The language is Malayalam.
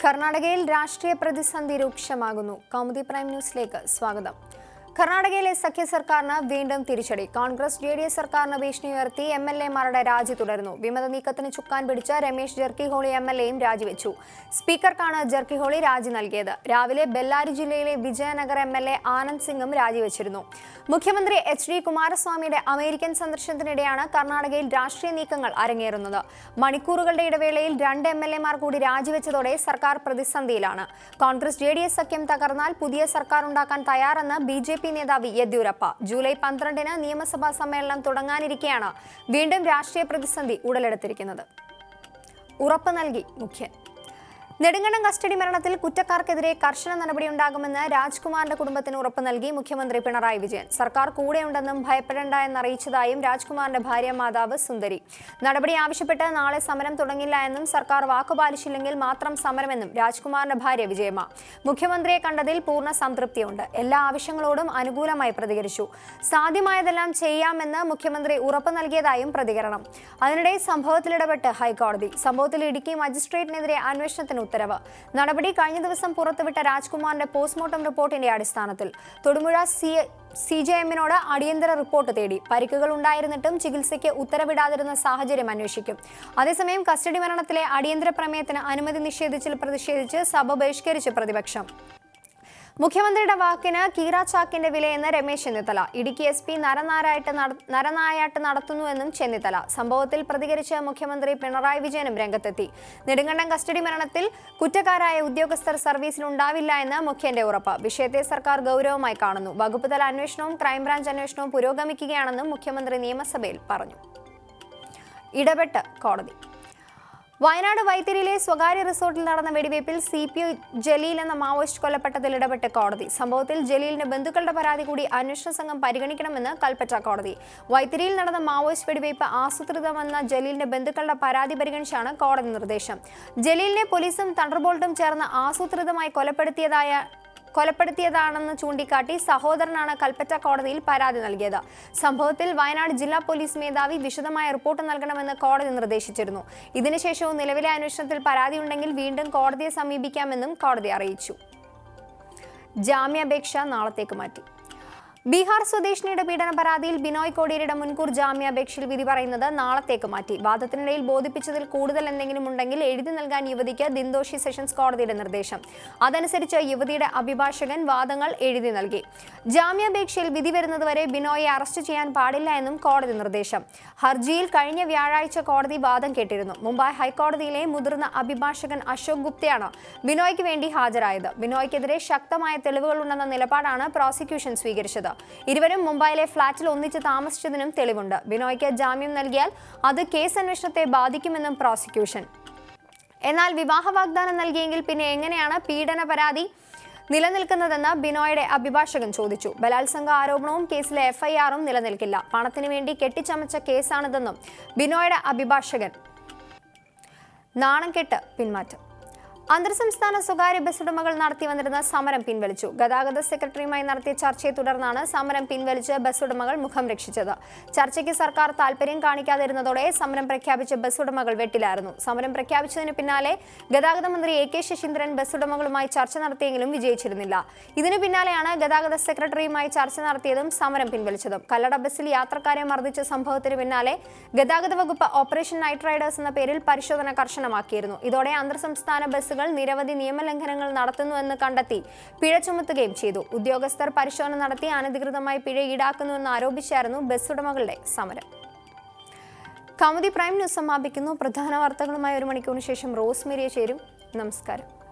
കർണാടകയിൽ രാഷ്ട്രീയ പ്രതിസന്ധി രൂക്ഷമാകുന്നു കൗമുദി പ്രൈം ന്യൂസിലേക്ക് സ്വാഗതം കർണാടകയിലെ സഖ്യ സർക്കാരിന് വീണ്ടും തിരിച്ചടി കോൺഗ്രസ് ജെ ഡി എസ് സർക്കാരിന് ഭീഷണി ഉയർത്തി എം എൽ എമാരുടെ രാജി തുടരുന്നു വിമത നീക്കത്തിന് ചുക്കാൻ പിടിച്ച രമേശ് ജർക്കിഹോളി എം എൽ എയും രാജിവെച്ചു സ്പീക്കർക്കാണ് ജർക്കിഹോളി രാജി നൽകിയത് രാവിലെ ബെല്ലാരി ജില്ലയിലെ Vijayanagar M L A Anand സിംഗും രാജിവെച്ചിരുന്നു മുഖ്യമന്ത്രി എച്ച് ഡി കുമാരസ്വാമിയുടെ അമേരിക്കൻ സന്ദർശനത്തിനിടെയാണ് കർണാടകയിൽ രാഷ്ട്രീയ നീക്കങ്ങൾ അരങ്ങേറുന്നത് മണിക്കൂറുകളുടെ ഇടവേളയിൽ രണ്ട് എം എൽ എമാർ കൂടി രാജിവെച്ചതോടെ സർക്കാർ പ്രതിസന്ധിയിലാണ് കോൺഗ്രസ് ജെ ഡി എസ് സഖ്യം തകർന്നാൽ പുതിയ സർക്കാർ ഉണ്ടാക്കാൻ തയ്യാറെന്ന് ബി ജെ പി നേതാവ് യെദ്യൂരപ്പ ജൂലൈ പന്ത്രണ്ടിന് നിയമസഭാ സമ്മേളനം തുടങ്ങാനിരിക്കെയാണ് വീണ്ടും രാഷ്ട്രീയ പ്രതിസന്ധി ഉടലെടുത്തിരിക്കുന്നത് ഉറപ്പ് നൽകി മുഖ്യൻ നെടുങ്കണ്ടം കസ്റ്റഡി മരണത്തിൽ കുറ്റക്കാർക്കെതിരെ കർശന നടപടിയുണ്ടാകുമെന്ന് രാജ്കുമാറിന്റെ കുടുംബത്തിന് ഉറപ്പ് നൽകി മുഖ്യമന്ത്രി പിണറായി വിജയൻ സർക്കാർ കൂടെയുണ്ടെന്നും ഭയപ്പെടേണ്ട എന്നറിയിച്ചതായും രാജ്കുമാറിന്റെ ഭാര്യ മാതാവ് സുന്ദരി നടപടി ആവശ്യപ്പെട്ട് നാളെ സമരം തുടങ്ങില്ല എന്നും സർക്കാർ വാക്കുപാലിച്ചില്ലെങ്കിൽ മാത്രം സമരമെന്നും രാജ്കുമാറിന്റെ ഭാര്യ വിജയമ്മ മുഖ്യമന്ത്രിയെ കണ്ടതിൽ പൂർണ്ണ സംതൃപ്തിയുണ്ട് എല്ലാ ആവശ്യങ്ങളോടും അനുകൂലമായി പ്രതികരിച്ചു സാധ്യമായതെല്ലാം ചെയ്യാമെന്ന് മുഖ്യമന്ത്രി ഉറപ്പ് നൽകിയതായും പ്രതികരണം അതിനിടെ സംഭവത്തിലിടപെട്ട് ഹൈക്കോടതി സംഭവത്തിൽ ഇടുക്കി മജിസ്ട്രേറ്റിനെതിരെ അന്വേഷണത്തിന് ഉത്തരവ് നടപടി കഴിഞ്ഞ ദിവസം പുറത്തുവിട്ട രാജ്കുമാറിന്റെ പോസ്റ്റ്മോർട്ടം റിപ്പോർട്ടിന്റെ അടിസ്ഥാനത്തിൽ തൊടുപുഴ സി സി ജെ എമ്മിനോട് അടിയന്തര റിപ്പോർട്ട് തേടി പരിക്കുകൾ ഉണ്ടായിരുന്നിട്ടും ചികിത്സയ്ക്ക് ഉത്തരവിടാതിരുന്ന സാഹചര്യം അന്വേഷിക്കും അതേസമയം കസ്റ്റഡി മരണത്തിലെ അടിയന്തര പ്രമേയത്തിന് അനുമതി നിഷേധിച്ചതിൽ പ്രതിഷേധിച്ച് സഭ ബഹിഷ്കരിച്ച് പ്രതിപക്ഷം മുഖ്യമന്ത്രിയുടെ വാക്കിന് കീറ ചാക്കിന്റെ വിലയെന്ന് രമേശ് ചെന്നിത്തല ഇടുക്കി എസ് പി നരനാരായിട്ട് നട- നരനായാട്ട് നടത്തുന്നുവെന്നും ചെന്നിത്തല സംഭവത്തിൽ പ്രതികരിച്ച മുഖ്യമന്ത്രി പിണറായി വിജയനും രംഗത്തെത്തി നെടുങ്കണ്ടം കസ്റ്റഡി മരണത്തിൽ കുറ്റക്കാരായ ഉദ്യോഗസ്ഥർ സർവീസിൽ ഉണ്ടാവില്ല എന്ന് മുഖ്യന്റെ ഉറപ്പ് വിഷയത്തെ സർക്കാർ ഗൗരവമായി കാണുന്നു വകുപ്പ് തല അന്വേഷണവും ക്രൈംബ്രാഞ്ച് അന്വേഷണവും പുരോഗമിക്കുകയാണെന്നും മുഖ്യമന്ത്രി നിയമസഭയിൽ പറഞ്ഞു ഇടപെട്ട് കോടതി വയനാട് വൈത്തിരിയിലെ സ്വകാര്യ റിസോർട്ടിൽ നടന്ന വെടിവയ്പിൽ സി പി ഒ ജലീൽ എന്ന മാവോയിസ്റ്റ് കൊല്ലപ്പെട്ടതിൽ ഇടപെട്ട് കോടതി സംഭവത്തിൽ ജലീലിന്റെ ബന്ധുക്കളുടെ പരാതി കൂടി അന്വേഷണ സംഘം പരിഗണിക്കണമെന്ന് കൽപ്പറ്റ കോടതി വൈത്തിരിയിൽ നടന്ന മാവോയിസ്റ്റ് വെടിവയ്പ് ആസൂത്രിതമെന്ന ജലീലിന്റെ ബന്ധുക്കളുടെ പരാതി പരിഗണിച്ചാണ് കോടതി നിർദ്ദേശം ജലീലിനെ പോലീസും തണ്ടർബോൾട്ടും ചേർന്ന് ആസൂത്രിതമായി കൊലപ്പെടുത്തിയതായ കൊലപ്പെടുത്തിയതാണെന്ന് ചൂണ്ടിക്കാട്ടി സഹോദരനാണ് കൽപ്പറ്റ കോടതിയിൽ പരാതി നൽകിയത് സംഭവത്തിൽ വയനാട് ജില്ലാ പോലീസ് മേധാവി വിശദമായ റിപ്പോർട്ട് നൽകണമെന്ന് കോടതി നിർദ്ദേശിച്ചിരുന്നു ഇതിനുശേഷവും നിലവിലെ അന്വേഷണത്തിൽ പരാതിയുണ്ടെങ്കിൽ വീണ്ടും കോടതിയെ സമീപിക്കാമെന്നും കോടതി അറിയിച്ചു ജാമ്യാപേക്ഷ നാളത്തേക്ക് മാറ്റി ബീഹാർ സ്വദേശിനിയുടെ പീഡന പരാതിയിൽ ബിനോയ് കോടിയേരിയുടെ മുൻകൂർ ജാമ്യാപേക്ഷയിൽ വിധി പറയുന്നത് നാളത്തേക്ക് മാറ്റി വാദത്തിനിടയിൽ ബോധിപ്പിച്ചതിൽ കൂടുതൽ എന്തെങ്കിലും ഉണ്ടെങ്കിൽ എഴുതി നൽകാൻ യുവതിക്ക് ദിന്തോഷി സെഷൻസ് കോടതിയുടെ നിർദ്ദേശം അതനുസരിച്ച് യുവതിയുടെ അഭിഭാഷകൻ വാദങ്ങൾ എഴുതി നൽകി ജാമ്യാപേക്ഷയിൽ വിധി വരുന്നതുവരെ ബിനോയെ അറസ്റ്റ് ചെയ്യാൻ പാടില്ല എന്നും കോടതി നിർദ്ദേശം ഹർജിയിൽ കഴിഞ്ഞ വ്യാഴാഴ്ച കോടതി വാദം കേട്ടിരുന്നു മുംബൈ ഹൈക്കോടതിയിലെ മുതിർന്ന അഭിഭാഷകൻ അശോക് ഗുപ്തയാണ് ബിനോയ്ക്ക് വേണ്ടി ഹാജരായത് ബിനോയ്ക്കെതിരെ ശക്തമായ തെളിവുകളുണ്ടെന്ന നിലപാടാണ് പ്രോസിക്യൂഷൻ സ്വീകരിച്ചത് ഇരുവരും മുംബൈയിലെ ഫ്ളാറ്റിൽ ഒന്നിച്ച് താമസിച്ചതിനും തെളിവുണ്ട് ബിനോയ്ക്ക് ജാമ്യം നൽകിയാൽ അത് കേസ് അന്വേഷണത്തെ ബാധിക്കുമെന്നും പ്രോസിക്യൂഷൻ എന്നാൽ വിവാഹ വാഗ്ദാനം നൽകിയെങ്കിൽ പിന്നെ എങ്ങനെയാണ് പീഡന പരാതി നിലനിൽക്കുന്നതെന്ന് ബിനോയുടെ അഭിഭാഷകൻ ചോദിച്ചു ബലാത്സംഗ ആരോപണവും കേസിലെ എഫ്ഐആറും നിലനിൽക്കില്ല പണത്തിനു വേണ്ടി കെട്ടിച്ചമച്ച കേസാണിതെന്നും ബിനോയുടെ അഭിഭാഷകൻ നാണം കെട്ട് പിന്മാറ്റം അന്തർ സംസ്ഥാന സ്വകാര്യ ബസ് ഉടമകൾ നടത്തി വന്നിരുന്ന സമരം പിൻവലിച്ചു ഗതാഗത സെക്രട്ടറിയുമായി നടത്തിയ ചർച്ചയെ തുടർന്നാണ് സമരം പിൻവലിച്ച് ബസ് ഉടമകൾ മുഖം രക്ഷിച്ചത് ചർച്ചയ്ക്ക് സർക്കാർ താൽപര്യം കാണിക്കാതിരുന്നതോടെ സമരം പ്രഖ്യാപിച്ച ബസ് ഉടമകൾ വെട്ടിലായിരുന്നു സമരം പ്രഖ്യാപിച്ചതിന് പിന്നാലെ ഗതാഗത മന്ത്രി എ കെ ശശീന്ദ്രൻ ബസ് ഉടമകളുമായി ചർച്ച നടത്തിയെങ്കിലും വിജയിച്ചിരുന്നില്ല ഇതിനു പിന്നാലെയാണ് ഗതാഗത സെക്രട്ടറിയുമായി ചർച്ച നടത്തിയതും സമരം പിൻവലിച്ചതും കല്ലട ബസ്സിൽ യാത്രക്കാരെ മർദ്ദിച്ച സംഭവത്തിന് പിന്നാലെ ഗതാഗത വകുപ്പ് ഓപ്പറേഷൻ നൈറ്റ് റൈഡേഴ്സ് എന്ന പേരിൽ പരിശോധന കർശനമാക്കിയിരുന്നു ഇതോടെ അന്തർ സംസ്ഥാന ബസ്സുകൾ നിരവധി നിയമലംഘനങ്ങൾ നടത്തുന്നുവെന്ന് കണ്ടെത്തി പിഴ ചുമത്തുകയും ചെയ്തു ഉദ്യോഗസ്ഥർ പരിശോധന നടത്തി അനധികൃതമായി പിഴ ഈടാക്കുന്നുവെന്ന് ആരോപിച്ചായിരുന്നു ബസ് ഉടമകളുടെ സമരം കൗമുദി പ്രൈം ന്യൂസ് സമാപിക്കുന്നു പ്രധാന വാർത്തകളുമായി ഒരു മണിക്കൂറിന് ശേഷം റോസ് മേരിയ ചേരും നമസ്കാരം